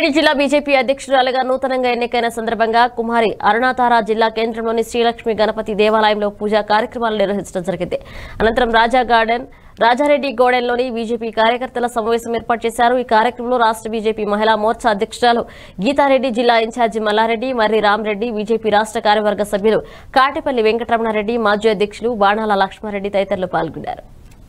జిల్లా బీజేపీ అధ్యక్షురాలుగా నూతనంగా ఎన్నికైన సందర్భంగా కుమారి అరుణాతార జిల్లా కేంద్రంలోని శ్రీలక్ష్మి గణపతి దేవాలయంలో పూజా కార్యక్రమాలు నిర్వహించడం జరిగింది అనంతరం రాజా గార్డెన్ రాజారెడ్డి గోడెన్లోని బీజేపీ కార్యకర్తల సమావేశం ఏర్పాటు చేశారు ఈ కార్యక్రమంలో రాష్ట్ర బీజేపీ మహిళా మోర్చా అధ్యక్షురాలు గీతారెడ్డి జిల్లా ఇన్ఛార్జి మల్లారెడ్డి మర్రి రామరెడ్డి బీజేపీ రాష్ట్ర కార్యవర్గ సభ్యులు కాటేపల్లి వెంకటరమణారెడ్డి మాజీ అధ్యక్షులు బాణాల లక్ష్మారెడ్డి తదితరులు పాల్గొన్నారు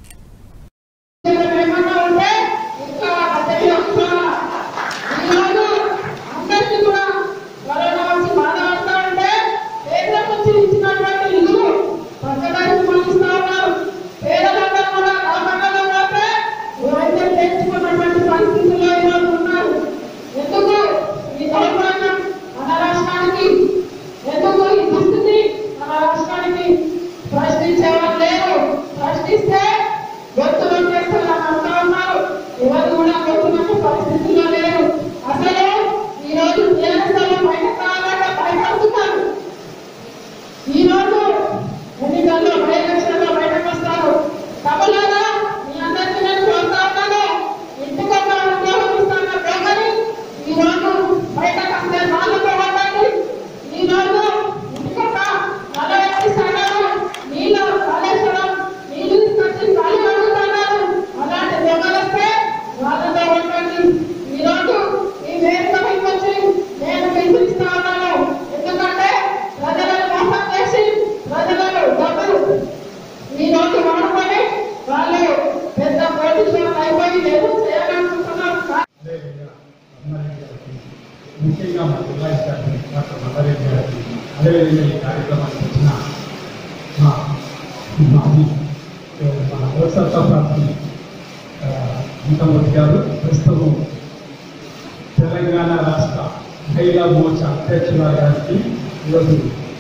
ఏమన్నా ఉంటే ఇంకా పద్ధతి వస్తున్నా ఈరోజు అందరికీ కూడా కరోనా వచ్చి బాధపడతా ఉంటే కేంద్రం నుంచి ఇచ్చినటువంటి ఇల్లు పక్కదారికి పంపిస్తా ఉన్నారు పేదలందరూ కూడా కాపాడడం పోతే వైద్యం చేయించుకున్నటువంటి పరిస్థితుల్లో ఈరోజు ఉన్నారు ఎందుకు ఈ దౌర్భాగ్యం మన రాష్ట్రానికి ఎందుకు ఈ దుస్థితి మన రాష్ట్రానికి ప్రశ్నించేవారు లేరు ప్రశ్నిస్తే గొంతులు చేస్తున్నారు అంటా ఉన్నారు ఎవరు కూడా గొంతులకు పరిస్థితుల్లో లేరు అసలు ఈ రోజు దేవస్థానం బయట కావాలంటే భయపడుతున్నారు ఈ రోజు ఎన్నికల్లో బయటలో బయటకు వస్తారు తమలారా మీ అందరికీ నేను కోరుతా ఉన్నాను ఇంటికొక ఉద్యోగం ఇస్తాను కానీ ఈ రోజు బయటకు వస్తే వాళ్ళతో పడండి ఈ రోజు ఇంటికొక నలభై ఇస్తాను నీళ్ళు కాళేశ్వరం నీళ్ళు తీసుకొచ్చి ఖాళీ అడుగుతున్నారు అలాంటి దొంగలస్తే వాళ్ళతో పడండి ఈ రోజు ఈ వేదిక పైకి వచ్చి నేను పిలిపిస్తా ఉన్నాను ఎందుకంటే ప్రజలను మోసం చేసి ప్రజలను డబ్బులు ఈ రోజు వాడుకొని వాళ్ళు పెద్ద పోటీలు అయిపోయి ఏదో చేయాలనుకుంటున్నారు అదేవిధంగా అమ్మారెడ్డి గారికి ముఖ్యంగా మా జిల్లా ఇన్ఛార్జి డాక్టర్ మల్లారెడ్డి గారికి అదేవిధంగా ఈ కార్యక్రమానికి వచ్చిన మా మాజీ ఏ, మన లోక్సత్తా పార్టీ ఇంతమూర్తి గారు ప్రస్తుతం తెలంగాణ రాష్ట్ర మహిళా మోర్చా అధ్యక్షుల గారికి ఈరోజు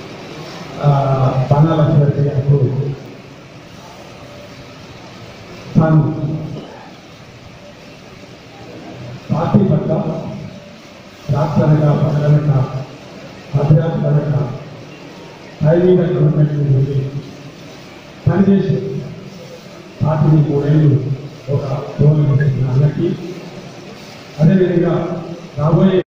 బాణాల రెడ్డి గారు తాను పార్టీ పట్ల రాష్ట్రాలుగా పడగలక భద్రాత్మక సైనిక గవర్నమెంట్ పనిచేసి పార్టీని మూడేళ్ళు ఒక రోల్ అన్నకి అదేవిధంగా రాబోయే